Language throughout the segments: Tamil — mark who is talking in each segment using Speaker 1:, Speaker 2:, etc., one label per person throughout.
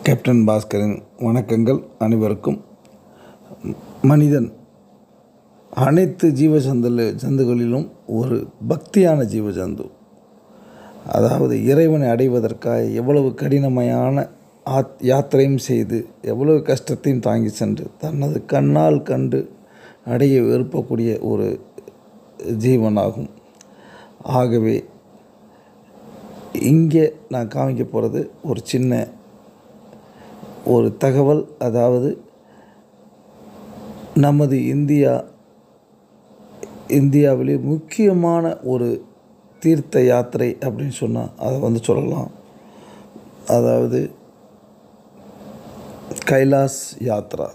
Speaker 1: கேப்டன் பாஸ்கரின் வணக்கங்கள் அனைவருக்கும் மனிதன் அனைத்து ஜீவசந்தல ஜந்துகளிலும் ஒரு பக்தியான ஜீவஜந்து அதாவது இறைவனை அடைவதற்காக எவ்வளவு கடினமையான ஆத் யாத்திரையும் செய்து எவ்வளவு கஷ்டத்தையும் தாங்கி சென்று தனது கண்ணால் கண்டு அடைய விருப்பக்கூடிய ஒரு ஜீவனாகும் ஆகவே இங்கே நான் காமிக்க போகிறது ஒரு சின்ன ஒரு தகவல் அதாவது நமது இந்தியா இந்தியாவிலே முக்கியமான ஒரு தீர்த்த யாத்திரை அப்படின்னு சொன்னால் அதை வந்து சொல்லலாம் அதாவது கைலாஸ் யாத்ரா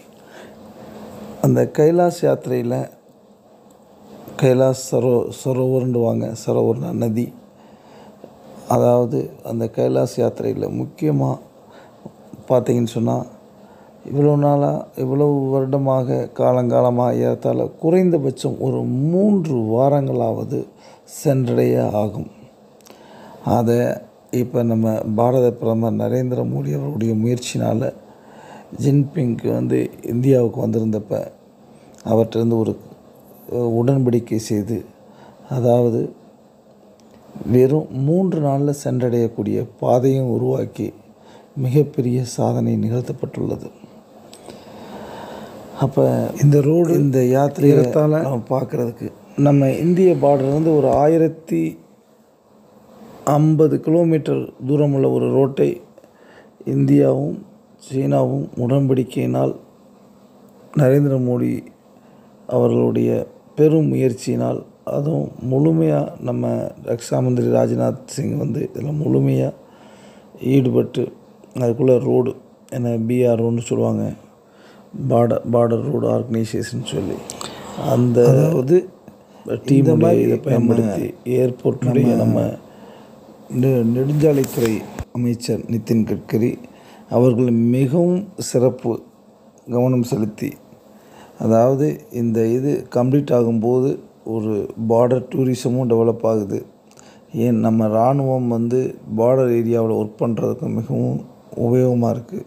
Speaker 1: அந்த கைலாஸ் யாத்திரையில் கைலாஸ் சரோ சரோவர்ண்டுவாங்க சரோவர்னா நதி அதாவது அந்த கைலாஸ் யாத்திரையில் முக்கியமாக பார்த்தீங்கன்னு சொன்னால் இவ்வளோ நாளாக இவ்வளவு வருடமாக காலங்காலமாக ஏறத்தாழ குறைந்தபட்சம் ஒரு மூன்று வாரங்களாவது சென்றடைய ஆகும் அதை இப்போ நம்ம பாரத பிரதமர் நரேந்திர மோடி அவருடைய முயற்சினால் ஜின்பிங்க்கு வந்து இந்தியாவுக்கு வந்திருந்தப்ப அவர்கிட்டருந்து ஒரு உடன்படிக்கை செய்து அதாவது வெறும் மூன்று நாளில் சென்றடையக்கூடிய பாதையும் உருவாக்கி மிகப்பெரிய சாதனை நிகழ்த்தப்பட்டுள்ளது அப்போ இந்த ரோடு இந்த யாத்திரையத்தால் நம்ம பார்க்குறதுக்கு நம்ம இந்திய பார்டர்லேருந்து ஒரு ஆயிரத்தி ஐம்பது கிலோமீட்டர் தூரமுள்ள ஒரு ரோட்டை இந்தியாவும் சீனாவும் உடன்படிக்கையினால் நரேந்திர மோடி அவர்களுடைய பெரும் முயற்சியினால் அதுவும் முழுமையாக நம்ம ரக்ஷா மந்திரி ராஜ்நாத் சிங் வந்து இதில் முழுமையாக ஈடுபட்டு அதுக்குள்ளே ரோடு என்ன பிஆர்ஓன்னு சொல்லுவாங்க பார்டர் பார்டர் ரோடு ஆர்கனைசேஷன் சொல்லி அந்த அதாவது டீம் இதை பயன்படுத்தி ஏர்போர்ட்டுடைய நம்ம நெ- நெடுஞ்சாலைத்துறை அமைச்சர் நிதின் கட்கரி அவர்கள் மிகவும் சிறப்பு கவனம் செலுத்தி அதாவது இந்த இது கம்ப்ளீட் ஆகும்போது ஒரு பார்டர் டூரிசமும் டெவலப் ஆகுது ஏன் நம்ம இராணுவம் வந்து பார்டர் ஏரியாவில் ஒர்க் பண்ணுறதுக்கு மிகவும் உபயோகமாக இருக்குது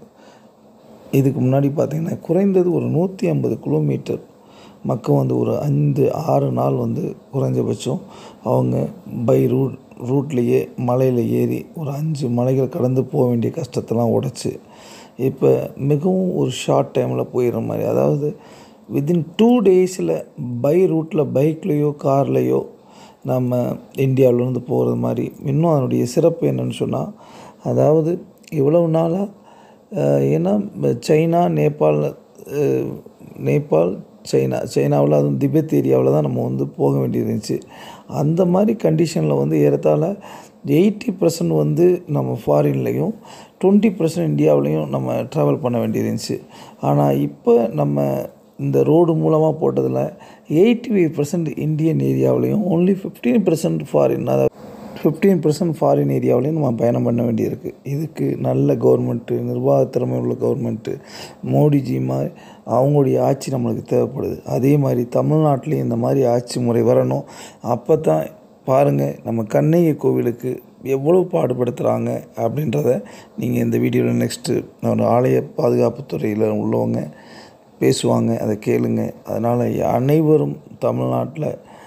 Speaker 1: இதுக்கு முன்னாடி பார்த்திங்கன்னா குறைந்தது ஒரு நூற்றி ஐம்பது கிலோமீட்டர் மக்கள் வந்து ஒரு அஞ்சு ஆறு நாள் வந்து குறைஞ்சபட்சம் அவங்க பை ரூட் ரூட்லேயே மலையில் ஏறி ஒரு அஞ்சு மலைகள் கடந்து போக வேண்டிய கஷ்டத்தெல்லாம் உடச்சி இப்போ மிகவும் ஒரு ஷார்ட் டைமில் போயிடுற மாதிரி அதாவது வித்தின் டூ டேஸில் பை ரூட்டில் பைக்லேயோ கார்லேயோ நம்ம இந்தியாவிலேருந்து போகிறது மாதிரி இன்னும் அதனுடைய சிறப்பு என்னன்னு சொன்னால் அதாவது இவ்வளவு நாளாக அஹ் ஏன்னா ம- சைனா நேபாள் அஹ் நேபாள் சைனா சைனாவில் அதுவும் திபெத் ஏரியாவில் தான் நம்ம வந்து போக வேண்டியது இருந்துச்சு அந்த மாதிரி கண்டிஷனில் வந்து ஏறத்தாழ எயிட்டி பர்சன்ட் வந்து நம்ம ஃபாரின்லேயும் டுவெண்ட்டி பர்சன்ட் இந்தியாவிலையும் நம்ம ட்ராவல் பண்ண வேண்டியது இருந்துச்சு ஆனால் இப்போ நம்ம இந்த ரோடு மூலமாக போட்டதில் எயிட்டி ஃபைவ் பர்சன்ட் இந்தியன் ஏரியாவிலையும் ஒன்லி ஃபிஃப்டீன் பர்சன்ட் ஃபாரின் அதாவது ஃபிஃப்டீன் பர்சன்ட் ஃபாரின் ஏரியாவிலையும் நம்ம பயணம் பண்ண வேண்டியிருக்கு இதுக்கு நல்ல கவர்மெண்ட்டு நிர்வாக திறமை உள்ள கவர்மெண்ட்டு மோடிஜி மாதிரி அவங்களுடைய ஆட்சி நம்மளுக்கு தேவைப்படுது அதே மாதிரி தமிழ்நாட்டிலையும் இந்த மாதிரி ஆட்சி முறை வரணும் அப்போ தான் பாருங்கள் நம்ம கண்ணகி கோவிலுக்கு எவ்வளோ பாடுபடுத்துகிறாங்க அப்படின்றத நீங்கள் இந்த வீடியோவில் நெக்ஸ்ட்டு ஒரு ஆலய பாதுகாப்பு துறையில் உள்ளவங்க பேசுவாங்க அதை கேளுங்க அதனால் அனைவரும் தமிழ்நாட்டில்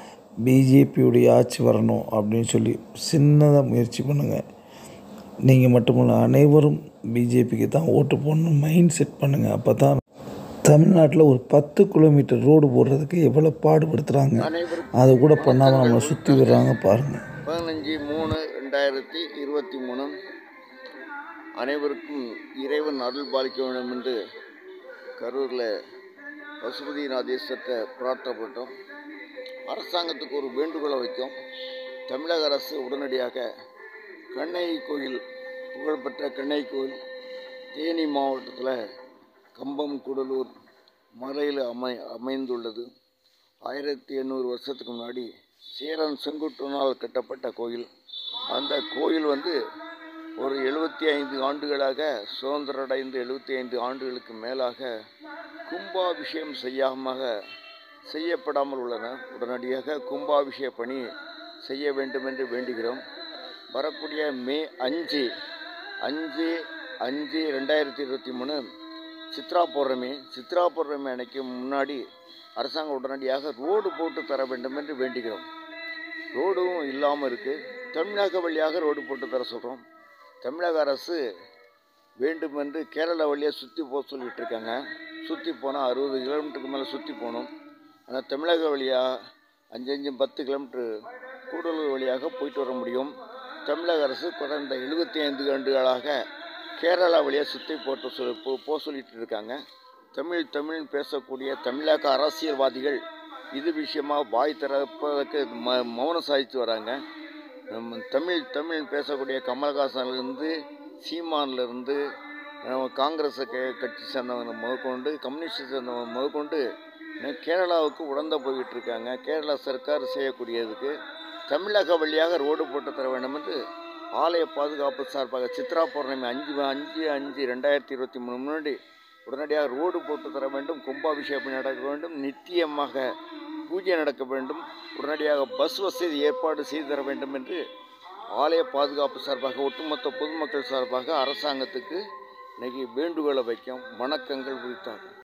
Speaker 1: பிஜேபியுடைய ஆட்சி வரணும் அப்படின்னு சொல்லி சின்னதாக முயற்சி பண்ணுங்கள் நீங்கள் மட்டுமல்ல அனைவரும் பிஜேபிக்கு தான் ஓட்டு போடணும் மைண்ட் செட் பண்ணுங்கள் அப்போ தான் தமிழ்நாட்டில் ஒரு பத்து கிலோமீட்டர் ரோடு போடுறதுக்கு எவ்வளோ பாடுபடுத்துகிறாங்க அதை கூட பண்ணாமல் நம்மளை சுற்றி விடுறாங்க பாருங்கள்
Speaker 2: பதினஞ்சு மூணு ரெண்டாயிரத்தி இருபத்தி மூணு அனைவருக்கும் இறைவன் அருள் பாலிக்க வேண்டும் என்று கரூரில் பசுபதிநாதேஸ்வரத்தை பிரார்த்தப்பட்டோம் அரசாங்கத்துக்கு ஒரு வேண்டுகோளை வைக்கும் தமிழக அரசு உடனடியாக கண்ணகி கோயில் புகழ்பெற்ற கண்ணகி கோயில் தேனி மாவட்டத்தில் கம்பம் கூடலூர் மலையில் அமை அமைந்துள்ளது ஆயிரத்தி எண்ணூறு வருஷத்துக்கு முன்னாடி சேரன் செங்குட்டுனால் கட்டப்பட்ட கோயில் அந்த கோயில் வந்து ஒரு எழுபத்தி ஐந்து ஆண்டுகளாக சுதந்திரம் அடைந்து எழுபத்தி ஐந்து ஆண்டுகளுக்கு மேலாக கும்பாபிஷேகம் செய்யாம செய்யப்படாமல் உள்ளன உடனடியாக கும்பாபிஷேக பணி செய்ய வேண்டும் என்று வேண்டுகிறோம் வரக்கூடிய மே அஞ்சு அஞ்சு அஞ்சு ரெண்டாயிரத்தி இருபத்தி மூணு சித்ரா பௌர்ணமி சித்ரா பௌர்ணமி அன்னைக்கு முன்னாடி அரசாங்கம் உடனடியாக ரோடு போட்டு தர வேண்டும் என்று வேண்டுகிறோம் ரோடும் இல்லாமல் இருக்குது தமிழக வழியாக ரோடு போட்டு தர சொல்கிறோம் தமிழக அரசு வேண்டுமென்று கேரளா வழியாக சுற்றி போக சொல்லிட்டு இருக்காங்க சுற்றி போனால் அறுபது கிலோமீட்டருக்கு மேலே சுற்றி போகணும் ஆனால் தமிழக வழியாக அஞ்சு அஞ்சு பத்து கிலோமீட்ரு கூடலூர் வழியாக போயிட்டு வர முடியும் தமிழக அரசு கடந்த எழுபத்தி ஐந்து ஆண்டுகளாக கேரளா வழியாக சுற்றி போட்டு சொல் போ போக சொல்லிட்டு இருக்காங்க தமிழ் தமிழ் பேசக்கூடிய தமிழக அரசியல்வாதிகள் இது விஷயமாக வாய் திறப்பதற்கு ம மௌனம் சாதித்து வராங்க நம்ம தமிழ் தமிழ் பேசக்கூடிய கமல்ஹாசன்லேருந்து சீமான்லேருந்து நம்ம காங்கிரஸ் க- கட்சி சேர்ந்தவங்க முதற்கொண்டு கம்யூனிஸ்ட் சேர்ந்தவங்க முதற்கொண்டு இன்னும் கேரளாவுக்கு உடந்த போய்கிட்டு இருக்காங்க கேரளா சர்க்கார் செய்யக்கூடியதுக்கு தமிழக வழியாக ரோடு போட்டு தர வேண்டும் என்று ஆலய பாதுகாப்பு சார்பாக சித்ரா பௌர்ணமி அஞ்சு அஞ்சு அஞ்சு ரெண்டாயிரத்தி இருபத்தி மூணு முன்னாடி உடனடியாக ரோடு போட்டு தர வேண்டும் கும்பாபிஷேகம் நடக்க வேண்டும் நித்தியமாக பூஜை நடக்க வேண்டும் உடனடியாக பஸ் வசதி ஏற்பாடு செய்து தர வேண்டும் என்று ஆலய பாதுகாப்பு சார்பாக ஒட்டுமொத்த பொதுமக்கள் சார்பாக அரசாங்கத்துக்கு இன்னைக்கு வேண்டுகோளை வைக்கும் வணக்கங்கள் குறித்தாகும்